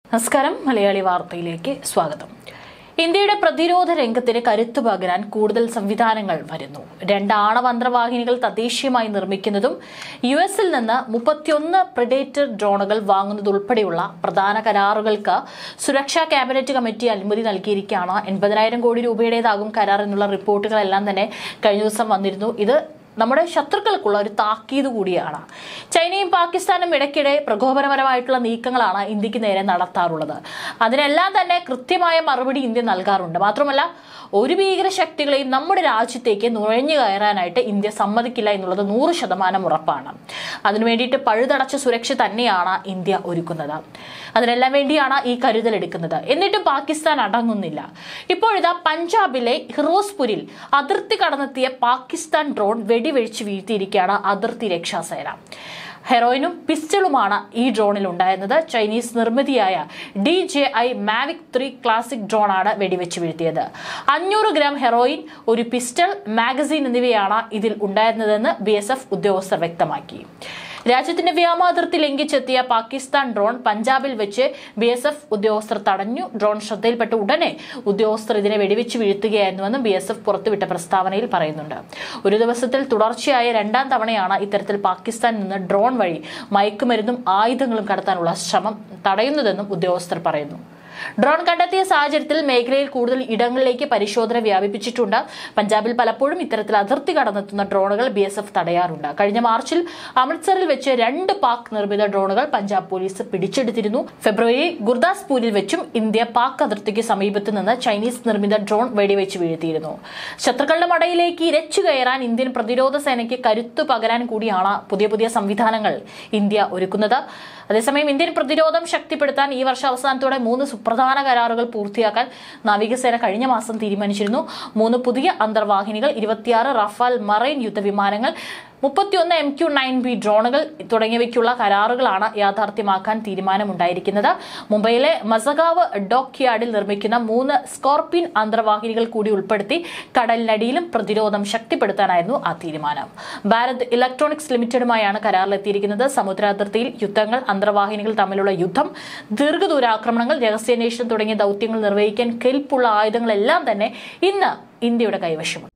നമസ്കാരം മലയാളി വാർത്തയിലേക്ക് സ്വാഗതം ഇന്ത്യയുടെ പ്രതിരോധ രംഗത്തിന് കരുത്തു പകരാൻ കൂടുതൽ സംവിധാനങ്ങൾ വരുന്നു രണ്ട് ആണവന്ത്രവാഹിനികൾ തദ്ദേശീയമായി നിർമ്മിക്കുന്നതും യു എസിൽ നിന്ന് മുപ്പത്തിയൊന്ന് പ്രിഡേറ്റർ ഡ്രോണുകൾ വാങ്ങുന്നതുൾപ്പെടെയുള്ള പ്രധാന കരാറുകൾക്ക് സുരക്ഷാ ക്യാബിനറ്റ് കമ്മിറ്റി അനുമതി നൽകിയിരിക്കുകയാണ് എൺപതിനായിരം കോടി രൂപയുടേതാകും കരാർ എന്നുള്ള റിപ്പോർട്ടുകളെല്ലാം തന്നെ കഴിഞ്ഞ ദിവസം വന്നിരുന്നു ഇത് നമ്മുടെ ശത്രുക്കൾക്കുള്ള ഒരു താക്കീത് കൂടിയാണ് ചൈനയും പാകിസ്ഥാനും ഇടയ്ക്കിടെ പ്രകോപനപരമായിട്ടുള്ള നീക്കങ്ങളാണ് ഇന്ത്യക്ക് നേരെ നടത്താറുള്ളത് അതിനെല്ലാം തന്നെ കൃത്യമായ മറുപടി ഇന്ത്യ നൽകാറുണ്ട് മാത്രമല്ല ഒരു ഭീകര ശക്തികളെയും നമ്മുടെ രാജ്യത്തേക്ക് നുഴഞ്ഞു കയറാനായിട്ട് ഇന്ത്യ സമ്മതിക്കില്ല എന്നുള്ളത് നൂറ് ശതമാനം ഉറപ്പാണ് അതിനു വേണ്ടിയിട്ട് പഴുതടച്ച സുരക്ഷ തന്നെയാണ് ഇന്ത്യ ഒരുക്കുന്നത് അതിനെല്ലാം വേണ്ടിയാണ് ഈ കരുതൽ എടുക്കുന്നത് എന്നിട്ടും പാകിസ്ഥാൻ അടങ്ങുന്നില്ല ഇപ്പോഴിതാ പഞ്ചാബിലെ ഹിറോസ്പുരിൽ അതിർത്തി കടന്നെത്തിയ പാകിസ്ഥാൻ ഡ്രോൺ വെടിവെടിച്ച് വീഴ്ത്തിയിരിക്കുകയാണ് അതിർത്തി രക്ഷാസേന ഹെറോയിനും പിസ്റ്റളുമാണ് ഈ ഡ്രോണിൽ ഉണ്ടായിരുന്നത് ചൈനീസ് നിർമ്മിതിയായ D J I Mavic three classic ഡ്രോണാണ് വെടിവെച്ച് വീഴ്ത്തിയത് അഞ്ഞൂറ് ഗ്രാം ഹെറോയിൻ ഒരു പിസ്റ്റൾ മാഗസീൻ എന്നിവയാണ് ഇതിൽ ഉണ്ടായിരുന്നതെന്ന് ബി ഉദ്യോഗസ്ഥർ വ്യക്തമാക്കി രാജ്യത്തിന്റെ വ്യോമാതിർത്തി ലംഘിച്ചെത്തിയ പാകിസ്ഥാൻ ഡ്രോൺ പഞ്ചാബിൽ വെച്ച് ബി എസ് എഫ് ഉദ്യോഗസ്ഥർ തടഞ്ഞു ഡ്രോൺ ശ്രദ്ധയിൽപ്പെട്ട ഉടനെ ഉദ്യോഗസ്ഥർ ഇതിനെ വെടിവെച്ച് വീഴ്ത്തുകയായിരുന്നുവെന്നും ബി എസ് എഫ് പുറത്തുവിട്ട പ്രസ്താവനയിൽ പറയുന്നുണ്ട് ഒരു ദിവസത്തിൽ തുടർച്ചയായ രണ്ടാം തവണയാണ് ഇത്തരത്തിൽ പാകിസ്ഥാനിൽ നിന്ന് ഡ്രോൺ വഴി മയക്കുമരുന്നും ആയുധങ്ങളും കടത്താനുള്ള ശ്രമം തടയുന്നതെന്നും ഉദ്യോഗസ്ഥർ പറയുന്നു ഡ്രോൺ കണ്ടെത്തിയ സാഹചര്യത്തിൽ മേഖലയിൽ കൂടുതൽ ഇടങ്ങളിലേക്ക് പരിശോധന വ്യാപിപ്പിച്ചിട്ടുണ്ട് പഞ്ചാബിൽ പലപ്പോഴും ഇത്തരത്തിൽ അതിർത്തി കടന്നെത്തുന്ന ഡ്രോണുകൾ ബി എസ് എഫ് തടയാറുണ്ട് കഴിഞ്ഞ മാർച്ചിൽ അമൃത്സറിൽ വെച്ച് രണ്ട് പാക് നിർമ്മിത ഡ്രോണുകൾ പഞ്ചാബ് പോലീസ് പിടിച്ചെടുത്തിരുന്നു ഫെബ്രുവരി ഗുർദാസ്പൂരിൽ വെച്ചും ഇന്ത്യ പാക് അതിർത്തിക്ക് സമീപത്ത് നിന്ന് ചൈനീസ് നിർമ്മിത ഡ്രോൺ വെടിവെച്ച് വീഴ്ത്തിയിരുന്നു ശത്രുക്കളുടെ മടയിലേക്ക് ഇരച്ചു കയറാൻ ഇന്ത്യൻ പ്രതിരോധ സേനയ്ക്ക് കരുത്തു പകരാൻ കൂടിയാണ് പുതിയ പുതിയ സംവിധാനങ്ങൾ ഇന്ത്യ ഒരുക്കുന്നത് അതേസമയം ഇന്ത്യൻ പ്രതിരോധം ശക്തിപ്പെടുത്താൻ ഈ വർഷ അവസാനത്തോടെ മൂന്ന് സുപ്രധാന കരാറുകൾ പൂർത്തിയാക്കാൻ നാവികസേന കഴിഞ്ഞ മാസം തീരുമാനിച്ചിരുന്നു മൂന്ന് പുതിയ അന്തർവാഹിനികൾ ഇരുപത്തിയാറ് റഫാൽ മറൈൻ യുദ്ധവിമാനങ്ങൾ മുപ്പത്തിയൊന്ന് എം ക്യു നയൻ ബി ഡ്രോണുകൾ തുടങ്ങിയവയ്ക്കുള്ള കരാറുകളാണ് യാഥാർത്ഥ്യമാക്കാൻ തീരുമാനമുണ്ടായിരിക്കുന്നത് മുംബൈയിലെ മസഗാവ് ഡോക്ക് യാർഡിൽ നിർമ്മിക്കുന്ന മൂന്ന് സ്കോർപിൻ അന്തർവാഹിനികൾ കൂടി ഉൾപ്പെടുത്തി കടലിനടിയിലും പ്രതിരോധം ശക്തിപ്പെടുത്താനായിരുന്നു ആ തീരുമാനം ഭാരത് ഇലക്ട്രോണിക്സ് ലിമിറ്റഡുമായാണ് കരാറിലെത്തിയിരിക്കുന്നത് സമുദ്രാതിർത്തിയിൽ യുദ്ധങ്ങൾ അന്തർവാഹിനികൾ തമ്മിലുള്ള യുദ്ധം ദീർഘദൂരാക്രമണങ്ങൾ രഹസ്യാന്വേഷണം തുടങ്ങിയ ദൗത്യങ്ങൾ നിർവഹിക്കാൻ കെൽപ്പുള്ള ആയുധങ്ങളെല്ലാം തന്നെ ഇന്ന് ഇന്ത്യയുടെ കൈവശമുണ്ട്